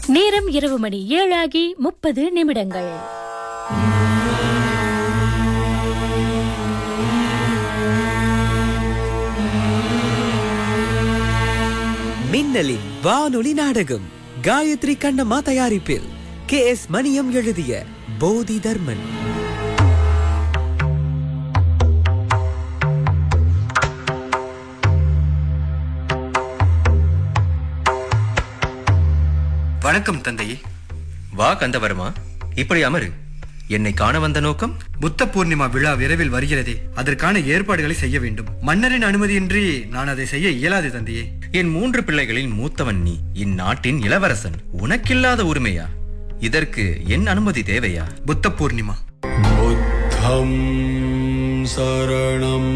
நேரம் இரவு மணி ஏழாகி முப்பது நிமிடங்கள் மின்னலின் வானொலி நாடகம் காயத்ரி கண்ணம்மா தயாரிப்பில் கே எஸ் மணியம் எழுதிய போதி தர்மன் வணக்கம் தந்தையே வா கந்தவர்மா இப்படி அமரு என்னை காண வந்த நோக்கம் புத்த பூர்ணிமா விழா விரைவில் வருகிறதே அதற்கான ஏற்பாடுகளை செய்ய வேண்டும் மன்னரின் அனுமதியின்றி நான் அதை செய்ய இயலாது தந்தையே என் மூன்று பிள்ளைகளில் மூத்தவன் நீ இந்நாட்டின் இளவரசன் உனக்கில்லாத உரிமையா இதற்கு என் அனுமதி தேவையா புத்த பூர்ணிமா बुद्धं शरणं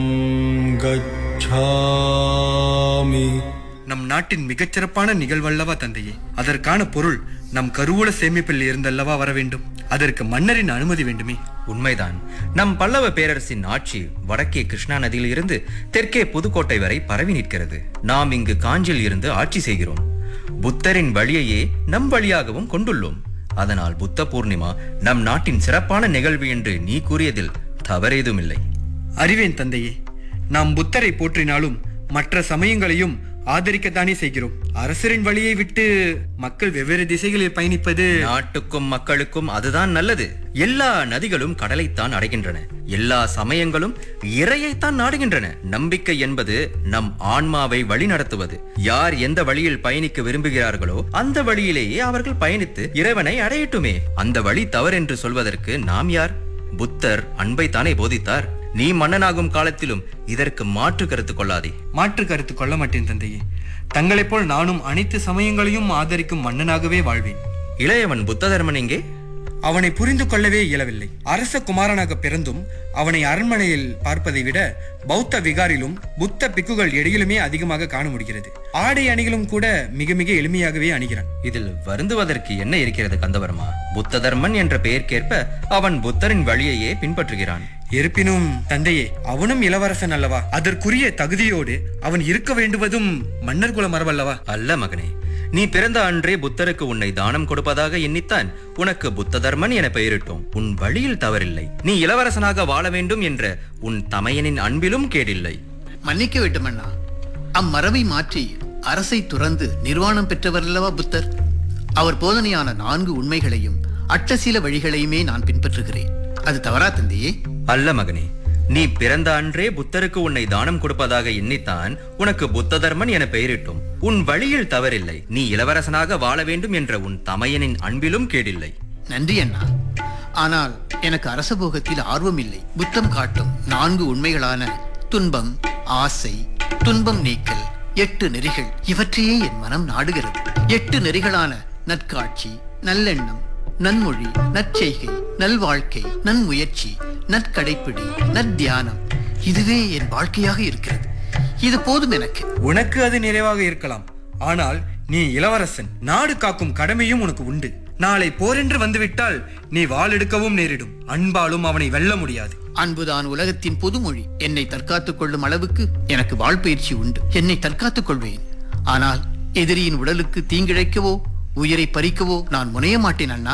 गच्छामि நம் நாட்டின் மிகச்சிறப்பான நிகழ்வல்லவா தந்தையே அதற்கான பொருள் நம் கருவூல சேமிப்பில் இருந்தல்லவா வர வேண்டும் அதற்கு மன்னரின் அனுமதி வேண்டுமே உண்மைதான் நம் பல்லவ பேரரசின் ஆட்சி வடக்கே கிருஷ்ணா நதியில் இருந்து தெற்கே புதுக்கோட்டை வரை பரவி நிற்கிறது நாம் இங்கு காஞ்சியில் இருந்து ஆட்சி செய்கிறோம் புத்தரின் வழியையே நம் வழியாகவும் கொண்டுள்ளோம் அதனால் புத்த பூர்ணிமா நம் நாட்டின் சிறப்பான நிகழ்வு என்று நீ கூறியதில் தவறேதுமில்லை அறிவேன் தந்தையே நாம் புத்தரை போற்றினாலும் மற்ற சமயங்களையும் ஆதரிக்கத்தானே செய்கிறோம் அரசரின் வழியை விட்டு மக்கள் வெவ்வேறு திசைகளில் பயணிப்பது நாட்டுக்கும் மக்களுக்கும் அதுதான் நல்லது எல்லா நதிகளும் கடலைத்தான் அடைகின்றன எல்லா சமயங்களும் இறையைத்தான் நாடுகின்றன நம்பிக்கை என்பது நம் ஆன்மாவை வழிநடத்துவது யார் எந்த வழியில் பயணிக்க விரும்புகிறார்களோ அந்த வழியிலேயே அவர்கள் பயணித்து இறைவனை அடையட்டுமே அந்த வழி தவறென்று சொல்வதற்கு நாம் யார் புத்தர் அன்பை தானே போதித்தார் நீ மன்னனாகும் காலத்திலும் இதற்கு மாற்று கருத்து கொள்ளாதே மாற்று கருத்து கொள்ள மாட்டேன் தந்தையே தங்களைப் போல் நானும் அனைத்து சமயங்களையும் ஆதரிக்கும் மன்னனாகவே வாழ்வேன் இளையவன் புத்த தர்மன் எங்கே அவனை புரிந்து கொள்ளவே இயலவில்லை அரச குமாரனாக பிறந்தும் அவனை அரண்மனையில் பார்ப்பதை விட பௌத்த விகாரிலும் புத்த பிக்குகள் இடையிலுமே அதிகமாக காண முடிகிறது ஆடை அணிகளும் கூட மிக மிக எளிமையாகவே அணிகிறான் இதில் வருந்துவதற்கு என்ன இருக்கிறது கந்தவர்மா புத்த தர்மன் என்ற பெயர்க்கேற்ப அவன் புத்தரின் வழியையே பின்பற்றுகிறான் இருப்பினும் தந்தையே அவனும் இளவரசன் அல்லவா அதற்குரிய தகுதியோடு அவன் இருக்க வேண்டுவதும் மன்னர் குல மரபல்லவா அல்ல மகனே நீ பிறந்த அன்றே புத்தருக்கு உன்னை தானம் கொடுப்பதாக எண்ணித்தான் உனக்கு புத்த தர்மன் என பெயரிட்டோம் உன் வழியில் தவறில்லை நீ இளவரசனாக வாழ வேண்டும் என்ற உன் தமையனின் அன்பிலும் கேடில்லை மன்னிக்க வேண்டும் அண்ணா அம்மரபை மாற்றி அரசை துறந்து நிர்வாணம் பெற்றவர் அல்லவா புத்தர் அவர் போதனையான நான்கு உண்மைகளையும் அட்டசில வழிகளையுமே நான் பின்பற்றுகிறேன் அது தவறா தந்தையே அல்ல மகனே நீ பிறந்த அன்றே புத்தருக்கு உன்னை தானம் கொடுப்பதாக எண்ணித்தான் உனக்கு புத்த தர்மன் என பெயரிட்டோம் உன் வழியில் தவறில்லை நீ இளவரசனாக வாழ வேண்டும் என்ற உன் தமையனின் அன்பிலும் கேடில்லை நன்றி அண்ணா ஆனால் எனக்கு அரசபோகத்தில் ஆர்வம் இல்லை புத்தம் காட்டும் நான்கு உண்மைகளான துன்பம் ஆசை துன்பம் நீக்கல் எட்டு நெறிகள் இவற்றையே என் மனம் நாடுகிறது எட்டு நெறிகளான நற்காட்சி நல்லெண்ணம் நன்மொழி நற்செய்கை நல்வாழ்க்கை நன்முயற்சி நற்கடைப்பிடி நற்தியானம் இதுவே என் வாழ்க்கையாக இருக்கிறது இது போதும் எனக்கு உனக்கு அது நிறைவாக இருக்கலாம் ஆனால் நீ இளவரசன் நாடு காக்கும் கடமையும் உனக்கு உண்டு நாளை போரென்று வந்துவிட்டால் நீ வாளெடுக்கவும் நேரிடும் அன்பாலும் அவனை வெல்ல முடியாது அன்புதான் உலகத்தின் பொதுமொழி என்னை தற்காத்துக் கொள்ளும் அளவுக்கு எனக்கு வாழ்பயிற்சி உண்டு என்னை தற்காத்துக் கொள்வேன் ஆனால் எதிரியின் உடலுக்கு தீங்கிழைக்கவோ உயிரை பறிக்கவோ நான் முனைய மாட்டேன் அண்ணா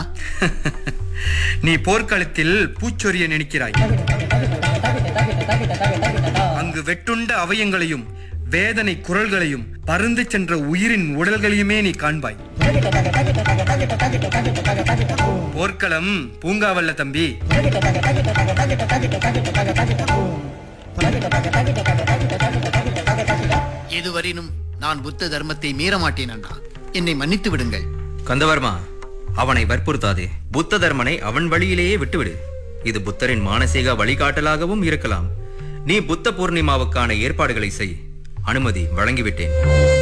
நீ போர்க்களத்தில் பூச்சொரிய நினைக்கிறாய் அங்கு வெட்டுண்ட அவயங்களையும் வேதனை குரல்களையும் பருந்து சென்ற உயிரின் உடல்களையுமே நீ காண்பாய் போர்க்களம் பூங்காவல்ல தம்பி எதுவரினும் நான் புத்த தர்மத்தை மீற மாட்டேன் அண்ணா என்னை மன்னித்து விடுங்கள் கந்தவர்மா அவனை வற்புறுத்தாதே புத்த தர்மனை அவன் வழியிலேயே விட்டுவிடு இது புத்தரின் மானசீக வழிகாட்டலாகவும் இருக்கலாம் நீ புத்த பூர்ணிமாவுக்கான ஏற்பாடுகளை செய் அனுமதி வழங்கிவிட்டேன்